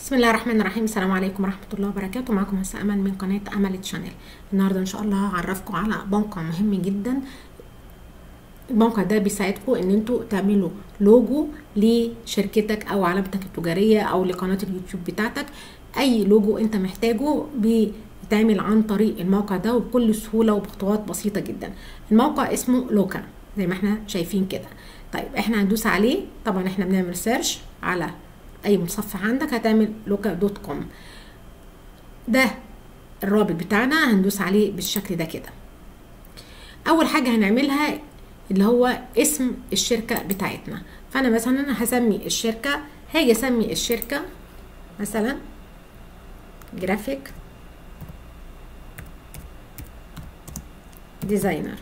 بسم الله الرحمن الرحيم السلام عليكم ورحمة الله وبركاته معكم هسه أمل من قناة أمل تشانل النهاردة إن شاء الله هعرفكم على موقع مهم جدا الموقع ده بيساعدكم ان انتوا تعملوا لوجو لشركتك او علامتك التجارية او لقناة اليوتيوب بتاعتك اي لوجو انت محتاجه بيتعمل عن طريق الموقع ده وبكل سهولة وبخطوات بسيطة جدا الموقع اسمه لوكا زي ما احنا شايفين كده طيب احنا هندوس عليه طبعا احنا بنعمل سيرش على اي متصفح عندك هتعمل لوكا دوت كوم ده الرابط بتاعنا هندوس عليه بالشكل ده كده اول حاجه هنعملها اللي هو اسم الشركه بتاعتنا فانا مثلا انا هسمي الشركه هاجي اسمي الشركه مثلا جرافيك ديزاينر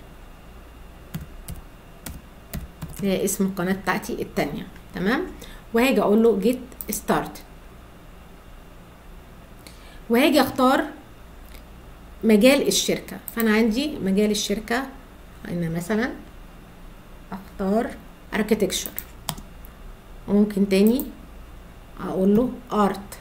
هي اسم القناه بتاعتي التانية تمام وهاجي اقول له جيت ستارت وهاجي اختار مجال الشركة فانا عندي مجال الشركة هنا مثلا اختار اركتكشر وممكن تاني اقول له ارت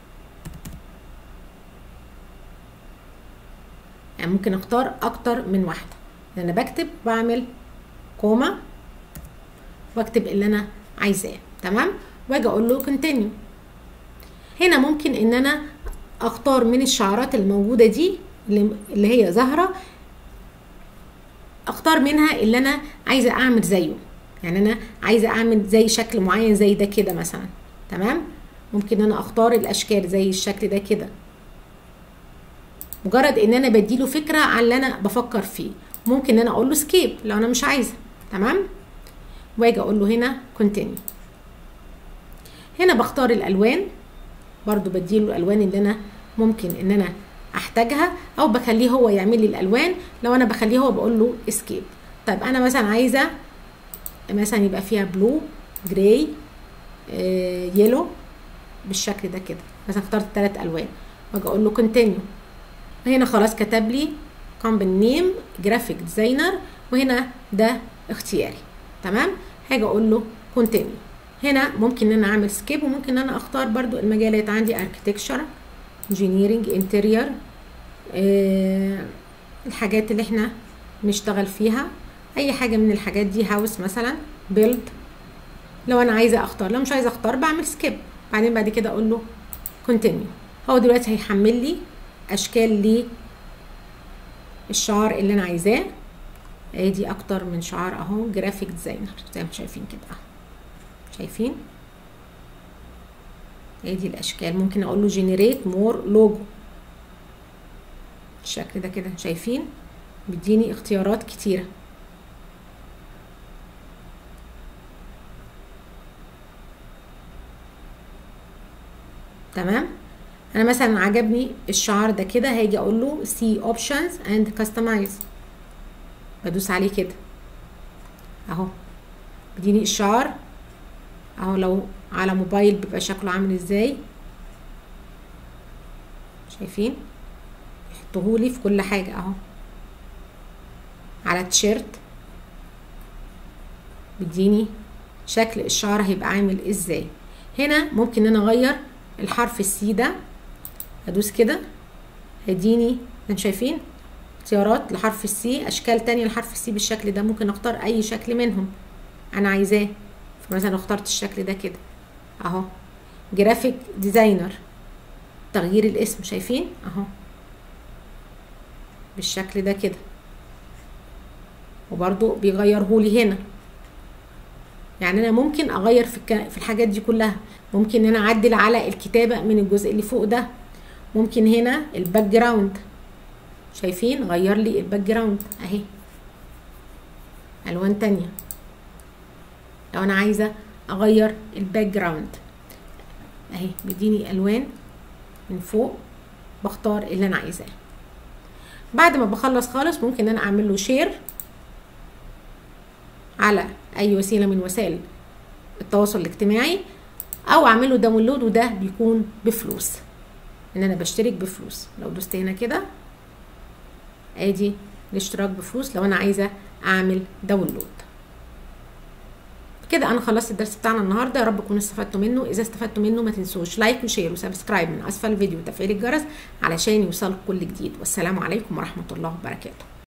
يعني ممكن اختار اكتر من واحدة انا بكتب بعمل كوما واكتب اللي انا عايزاه تمام واجي اقول له كونتينيو هنا ممكن ان انا اختار من الشعارات الموجوده دي اللي هي ظاهره اختار منها اللي انا عايزه اعمل زيه يعني انا عايزه اعمل زي شكل معين زي ده كده مثلا تمام ممكن انا اختار الاشكال زي الشكل ده كده مجرد ان انا بديله فكره عن اللي انا بفكر فيه ممكن ان انا اقول له سكيب لو انا مش عايزه تمام واجي اقول له هنا كونتينيو هنا بختار الالوان برضو بديله الالوان اللي انا ممكن ان انا احتاجها او بخليه هو يعمل لي الالوان لو انا بخليه هو بقول له اسكيب طيب انا مثلا عايزه مثلا يبقى فيها بلو جراي آه، يلو بالشكل ده كده مثلا اخترت ثلاث الوان واجي اقول له كونتينيو هنا خلاص كتب لي كومبن نيم جرافيك ديزاينر وهنا ده اختياري تمام هاجي اقول له كونتينيو هنا ممكن ان انا اعمل سكيب وممكن ان انا اختار برضو المجالات عندي اركتكشر انجينيرنج انتريور آه الحاجات اللي احنا نشتغل فيها اي حاجه من الحاجات دي هاوس مثلا بيلد لو انا عايزه اختار لو مش عايزه اختار بعمل سكيب بعدين بعد كده اقول له كونتينيو هو دلوقتي هيحمل لي اشكال الشعار اللي انا عايزاه ادي اكتر من شعار اهو جرافيك ديزاينر زي ما شايفين كده اهو شايفين ادي الاشكال ممكن اقول له جنريت مور لوجو الشكل ده كده شايفين بيديني اختيارات كتيره تمام انا مثلا عجبني الشعار ده كده هاجي اقول له سي اوبشنز اند كاستمايز بدوس عليه كده اهو بيديني الشعار اهو لو على موبايل بيبقى شكله عامل ازاي شايفين يحطهولي في كل حاجة اهو على تيشيرت بيديني شكل الشعر هيبقى عامل ازاي هنا ممكن ان انا اغير الحرف السي ده ادوس كده هيديني انتوا شايفين اختيارات لحرف السي اشكال تانية لحرف السي بالشكل ده ممكن اختار اي شكل منهم انا عايزاه فمثلا اخترت الشكل ده كده اهو جرافيك ديزاينر تغيير الاسم شايفين اهو بالشكل ده كده وبرضو بيغيرهولي هنا يعني انا ممكن اغير في في الحاجات دي كلها ممكن ان انا اعدل على الكتابه من الجزء اللي فوق ده ممكن هنا الباك جراوند شايفين غير لي الباك جراوند اهي الوان تانية لو انا عايزه اغير الباك جراوند اهي بيديني الوان من فوق بختار اللي انا عايزاه بعد ما بخلص خالص ممكن انا اعمل له شير على اي وسيله من وسائل التواصل الاجتماعي او اعمل له داونلود وده بيكون بفلوس ان انا بشترك بفلوس لو دوست هنا كده ادي الاشتراك بفلوس لو انا عايزه اعمل داونلود كده انا خلصت الدرس بتاعنا النهارده يا رب تكونوا استفدتوا منه اذا استفدتوا منه ما تنسوش لايك وشير وسبسكرايب من اسفل الفيديو وتفعيل الجرس علشان يوصلك كل جديد والسلام عليكم ورحمه الله وبركاته